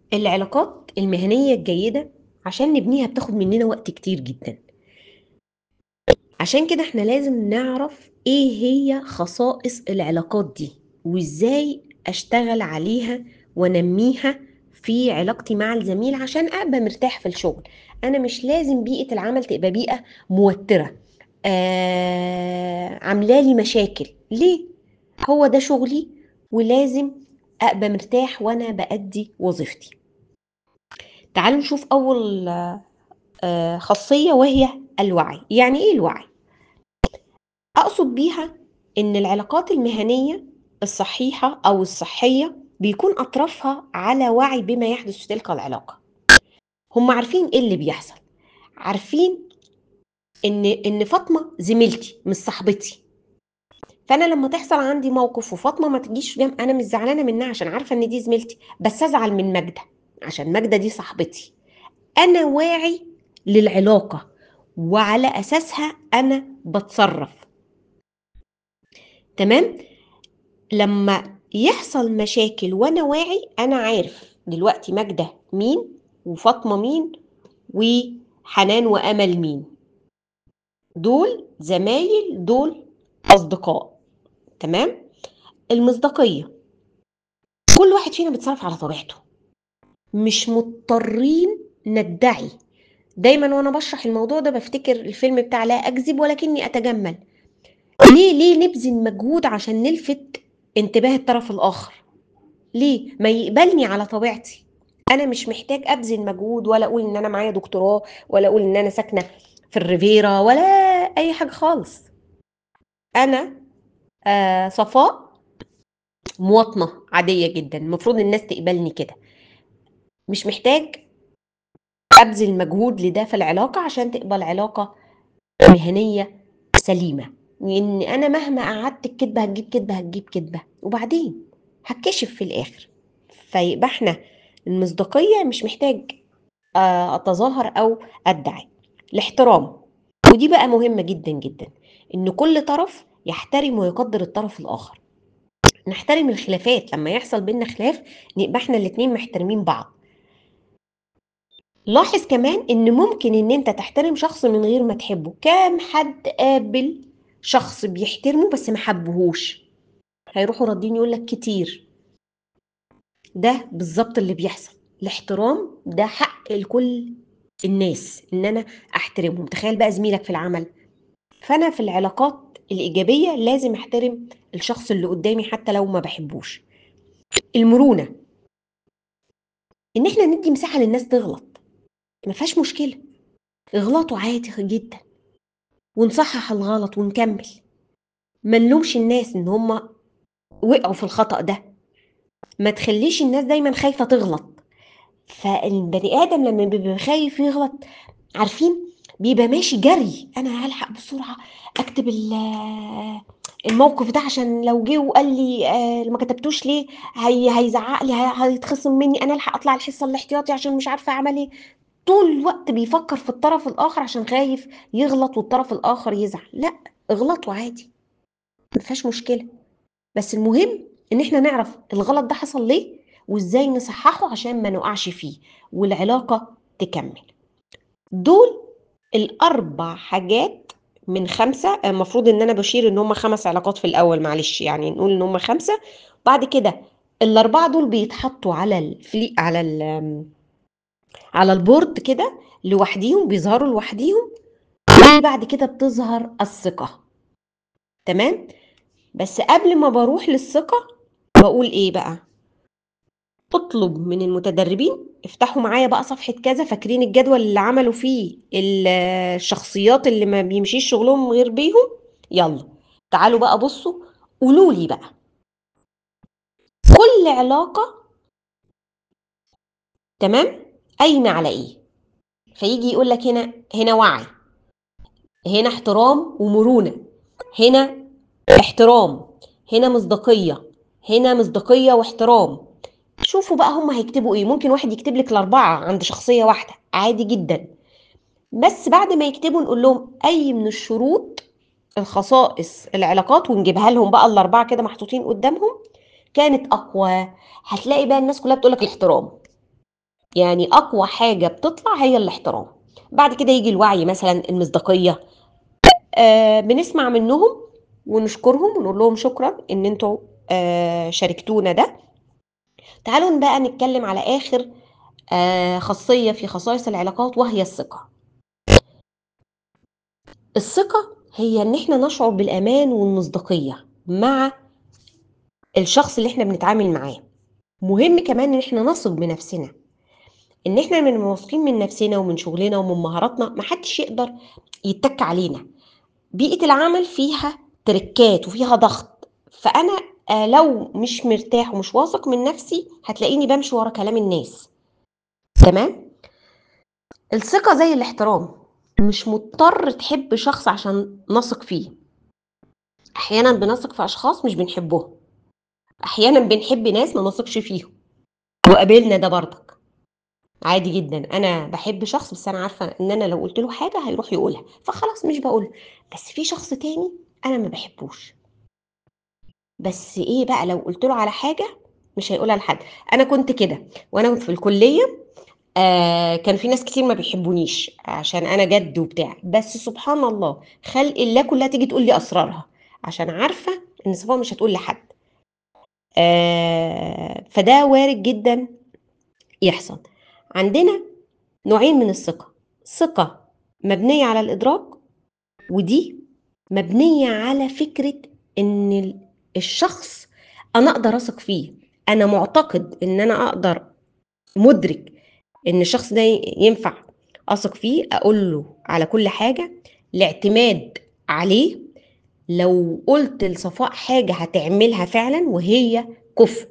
العلاقات المهنية الجيدة عشان نبنيها بتاخد مننا وقت كتير جدا عشان كده احنا لازم نعرف ايه هي خصائص العلاقات دي وازاي اشتغل عليها وانميها في علاقتي مع الزميل عشان ابقى مرتاح في الشغل انا مش لازم بيئة العمل تبقى بيئة موترة آه عاملالي مشاكل ليه هو ده شغلي ولازم ابقى مرتاح وانا بأدي وظيفتي تعالوا نشوف اول آه خاصية وهي الوعي يعني ايه الوعي اقصد بيها ان العلاقات المهنية الصحيحة او الصحية بيكون اطرافها على وعي بما يحدث في تلك العلاقة هم عارفين ايه اللي بيحصل عارفين ان ان فاطمة زميلتي مش صاحبتي فانا لما تحصل عندي موقف وفاطمه ما تجيش جنب انا مش زعلانه منها عشان عارفه ان دي زميلتي بس ازعل من ماجده عشان ماجده دي صاحبتي انا واعي للعلاقه وعلى اساسها انا بتصرف تمام لما يحصل مشاكل وانا واعي انا عارف دلوقتي ماجده مين وفاطمه مين وحنان وامل مين دول زمايل دول اصدقاء تمام المصداقيه كل واحد فينا بيتصرف على طبيعته مش مضطرين ندعي دايما وانا بشرح الموضوع ده بفتكر الفيلم بتاع لا اكذب ولكني اتجمل ليه ليه نبذل مجهود عشان نلفت انتباه الطرف الاخر ليه ما يقبلني على طبيعتي انا مش محتاج ابذل مجهود ولا اقول ان انا معايا دكتوراه ولا اقول ان انا ساكنه في الريفيرا ولا اي حاجه خالص انا آه صفاء مواطنه عاديه جدا المفروض الناس تقبلني كده مش محتاج ابذل مجهود لده في العلاقه عشان تقبل علاقه مهنيه سليمه لان انا مهما قعدت الكدبه هتجيب كدبه هتجيب كدبه وبعدين هتكشف في الاخر فيبقى احنا المصداقيه مش محتاج اتظاهر او ادعي الاحترام ودي بقى مهمه جدا جدا ان كل طرف يحترم ويقدر الطرف الاخر نحترم الخلافات لما يحصل بينا خلاف نبقى احنا الاتنين محترمين بعض لاحظ كمان ان ممكن ان انت تحترم شخص من غير ما تحبه كام حد قابل شخص بيحترمه بس ما حبهوش هيروحوا راضين يقول لك كتير ده بالظبط اللي بيحصل الاحترام ده حق لكل الناس ان انا احترمهم تخيل بقى زميلك في العمل فانا في العلاقات الايجابيه لازم احترم الشخص اللي قدامي حتى لو ما بحبوش المرونه ان احنا ندي مساحه للناس تغلط ما فيهاش مشكله اغلطوا عادي جدا ونصحح الغلط ونكمل ما نلومش الناس ان هم وقعوا في الخطا ده ما تخليش الناس دايما خايفه تغلط فالبني ادم لما بيبقى خايف يغلط عارفين بيبقى ماشي جري انا هلحق بسرعه اكتب الموقف ده عشان لو جه وقال لي آه ما كتبتوش ليه هي هيزعق لي هيتخصم مني انا الحق اطلع الحصه الاحتياطي عشان مش عارفه اعمل ايه طول الوقت بيفكر في الطرف الاخر عشان خايف يغلط والطرف الاخر يزعل لا اغلطوا عادي ما فيهاش مشكله بس المهم ان احنا نعرف الغلط ده حصل ليه وازاي نصححه عشان ما نقعش فيه والعلاقه تكمل دول الاربع حاجات من خمسة المفروض ان انا بشير ان هم خمس علاقات في الاول معلش يعني نقول ان هم خمسة بعد كده الاربعة دول بيتحطوا على الفلي على ال على البورد كده لوحديهم بيظهروا لوحديهم وبعد كده بتظهر الثقة تمام بس قبل ما بروح للثقة بقول ايه بقى اطلب من المتدربين افتحوا معايا بقى صفحة كذا فاكرين الجدول اللي عملوا فيه الشخصيات اللي ما بيمشيش شغلهم غير بيهم يلا تعالوا بقى بصوا قولوا لي بقى كل علاقة تمام قايمة على ايه فيجي يقول لك هنا هنا وعي هنا احترام ومرونة هنا احترام هنا مصداقية هنا مصداقية واحترام شوفوا بقى هم هيكتبوا ايه ممكن واحد يكتب لك الاربعه عند شخصيه واحده عادي جدا بس بعد ما يكتبوا نقول لهم اي من الشروط الخصائص العلاقات ونجيبها لهم بقى الاربعه كده محطوطين قدامهم كانت اقوى هتلاقي بقى الناس كلها بتقول لك الاحترام يعني اقوى حاجه بتطلع هي الاحترام بعد كده يجي الوعي مثلا المصداقيه آه بنسمع منهم ونشكرهم ونقول لهم شكرا ان انتوا آه شاركتونا ده تعالوا بقى نتكلم على اخر آه خاصيه في خصائص العلاقات وهي الثقه الثقه هي ان احنا نشعر بالامان والمصداقيه مع الشخص اللي احنا بنتعامل معاه مهم كمان ان احنا نثق بنفسنا ان احنا من واثقين من نفسنا ومن شغلنا ومن مهاراتنا محدش يقدر يتك علينا بيئة العمل فيها تركات وفيها ضغط فانا آه لو مش مرتاح ومش واثق من نفسي هتلاقيني بمشي ورا كلام الناس تمام الثقة زي الاحترام مش مضطر تحب شخص عشان نثق فيه احيانا بنثق في اشخاص مش بنحبهم احيانا بنحب ناس ما نثقش فيهم وقابلنا ده برضك عادي جدا انا بحب شخص بس انا عارفه ان انا لو قلت له حاجه هيروح يقولها فخلاص مش بقولها بس في شخص تاني انا ما بحبوش بس ايه بقى لو قلت له على حاجه مش هيقولها لحد انا كنت كده وانا كنت في الكليه آه كان في ناس كتير ما بيحبونيش عشان انا جد وبتاع بس سبحان الله خلق الله كلها تيجي تقول لي اسرارها عشان عارفه ان صفاء مش هتقول لحد آه فده وارد جدا يحصل عندنا نوعين من الثقة ثقة مبنية على الإدراك ودي مبنية على فكرة إن الشخص أنا أقدر أثق فيه أنا معتقد إن أنا أقدر مدرك إن الشخص ده ينفع أثق فيه أقول له على كل حاجة الاعتماد عليه لو قلت لصفاء حاجة هتعملها فعلا وهي كفء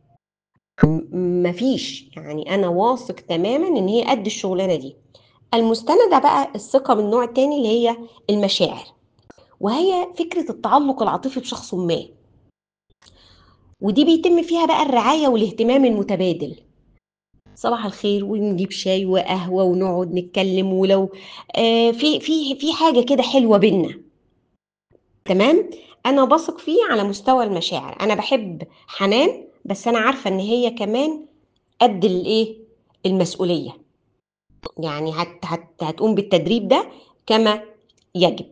مفيش يعني انا واثق تماما ان هي قد الشغلانه دي المستندة بقى الثقة من النوع التاني اللي هي المشاعر وهي فكرة التعلق العاطفي بشخص ما ودي بيتم فيها بقى الرعاية والاهتمام المتبادل صباح الخير ونجيب شاي وقهوة ونقعد نتكلم ولو آه في في في حاجة كده حلوة بينا تمام أنا بثق فيه على مستوى المشاعر أنا بحب حنان بس انا عارفه ان هي كمان قد الايه المسؤوليه يعني هت هت هتقوم بالتدريب ده كما يجب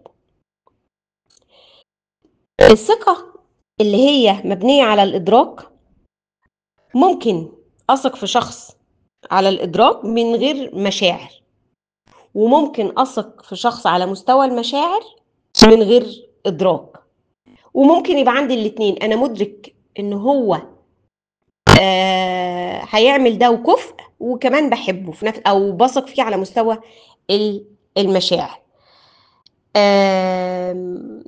الثقه اللي هي مبنيه على الادراك ممكن اثق في شخص على الادراك من غير مشاعر وممكن اثق في شخص على مستوى المشاعر من غير ادراك وممكن يبقى عندي الاتنين انا مدرك ان هو آه هيعمل ده وكفء وكمان بحبه في نفس او بثق فيه على مستوى المشاعر آه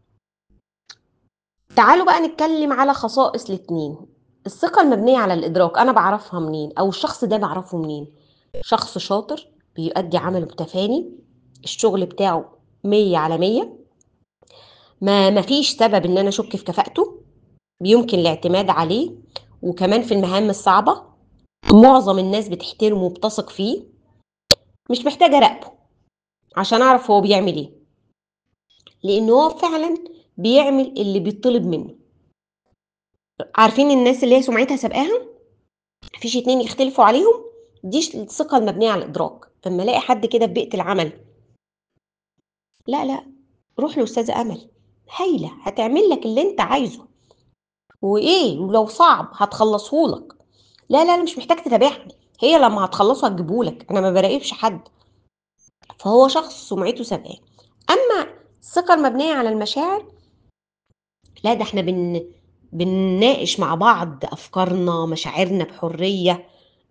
تعالوا بقى نتكلم على خصائص الاتنين الثقة المبنية على الإدراك أنا بعرفها منين أو الشخص ده بعرفه منين شخص شاطر بيؤدي عمله بتفاني الشغل بتاعه مية على مية ما مفيش سبب إن أنا أشك في كفاءته يمكن الاعتماد عليه وكمان في المهام الصعبة معظم الناس بتحترمه وبتثق فيه مش محتاجة أراقبه عشان أعرف هو بيعمل إيه لأن هو فعلا بيعمل اللي بيطلب منه عارفين الناس اللي هي سمعتها سابقاها مفيش اتنين يختلفوا عليهم دي الثقة المبنية على الإدراك لما ألاقي حد كده في بيئة العمل لا لا روح لأستاذة أمل هايلة هتعمل لك اللي أنت عايزه وايه ولو صعب هتخلصهولك لا لا لا مش محتاج تتابعني هي لما هتخلصه هتجيبهولك انا ما براقبش حد فهو شخص سمعته سابقاه اما الثقه المبنيه على المشاعر لا ده احنا بن بنناقش مع بعض افكارنا مشاعرنا بحريه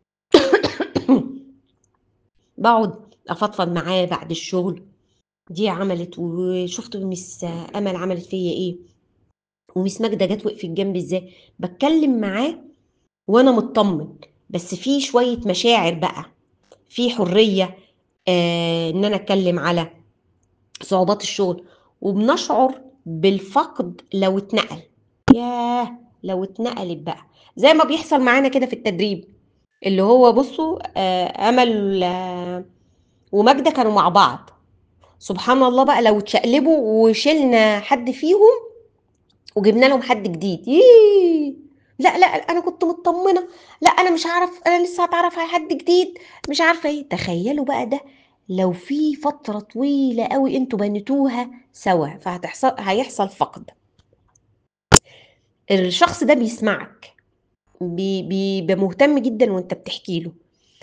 بقعد افضفض معاه بعد الشغل دي عملت وشفت مس امل عملت فيا ايه وميس ماجده جت وقفت جنبي ازاي بتكلم معاه وانا مطمن بس في شويه مشاعر بقى في حريه آه ان انا اتكلم على صعوبات الشغل وبنشعر بالفقد لو اتنقل ياه لو اتنقلت بقى زي ما بيحصل معانا كده في التدريب اللي هو بصوا آه امل آه وماجده كانوا مع بعض سبحان الله بقى لو اتشقلبوا وشلنا حد فيهم وجبنا لهم حد جديد ييه لا لا انا كنت مطمنه لا انا مش عارف انا لسه هتعرف على حد جديد مش عارفه ايه تخيلوا بقى ده لو في فتره طويله قوي انتوا بنيتوها سوا فهتحصل هيحصل فقد الشخص ده بيسمعك بي بيبقى مهتم جدا وانت بتحكي له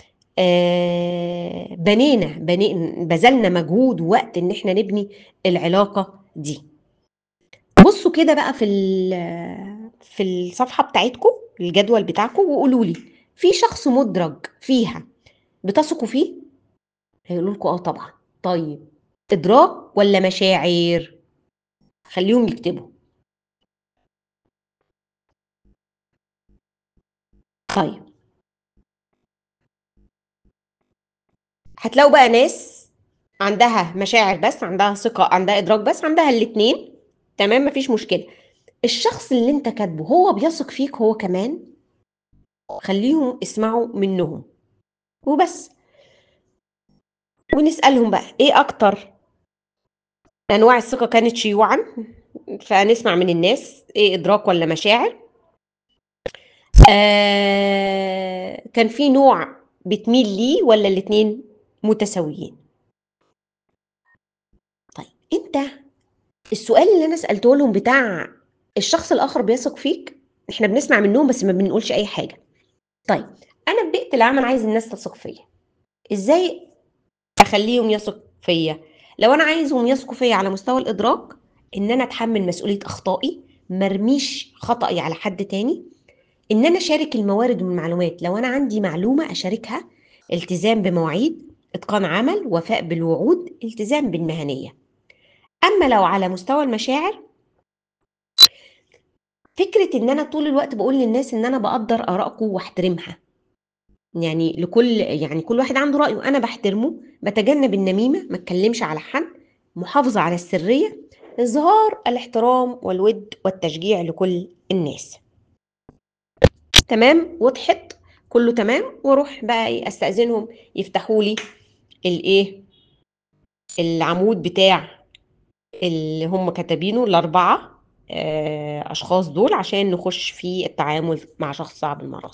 آه بنينا بني بذلنا مجهود ووقت ان احنا نبني العلاقه دي بصوا كده بقى في في الصفحه بتاعتكم الجدول بتاعكم وقولوا لي في شخص مدرج فيها بتثقوا فيه هيقولوا لكم اه طبعا طيب ادراك ولا مشاعر خليهم يكتبوا طيب هتلاقوا بقى ناس عندها مشاعر بس عندها ثقة عندها إدراك بس عندها الاتنين تمام مفيش مشكلة الشخص اللي انت كاتبه هو بيثق فيك هو كمان خليهم اسمعوا منهم وبس ونسألهم بقى ايه اكتر انواع الثقة كانت شيوعا فنسمع من الناس ايه ادراك ولا مشاعر آه كان في نوع بتميل ليه ولا الاتنين متساويين طيب انت السؤال اللي انا سالته لهم بتاع الشخص الاخر بيثق فيك احنا بنسمع منهم بس ما بنقولش اي حاجه طيب انا في بيئه العمل عايز الناس تثق فيا ازاي اخليهم يثق فيا لو انا عايزهم يثقوا فيا على مستوى الادراك ان انا اتحمل مسؤوليه اخطائي مرميش خطأي على حد تاني ان انا اشارك الموارد والمعلومات لو انا عندي معلومه اشاركها التزام بمواعيد اتقان عمل وفاء بالوعود التزام بالمهنيه اما لو على مستوى المشاعر فكره ان انا طول الوقت بقول للناس ان انا بقدر ارائكم واحترمها يعني لكل يعني كل واحد عنده رايه انا بحترمه بتجنب النميمه ما اتكلمش على حد محافظه على السريه اظهار الاحترام والود والتشجيع لكل الناس تمام وضحت كله تمام واروح بقى ايه استاذنهم يفتحوا لي الايه العمود بتاع اللي هم كاتبينه الاربعه اشخاص دول عشان نخش في التعامل مع شخص صعب المرض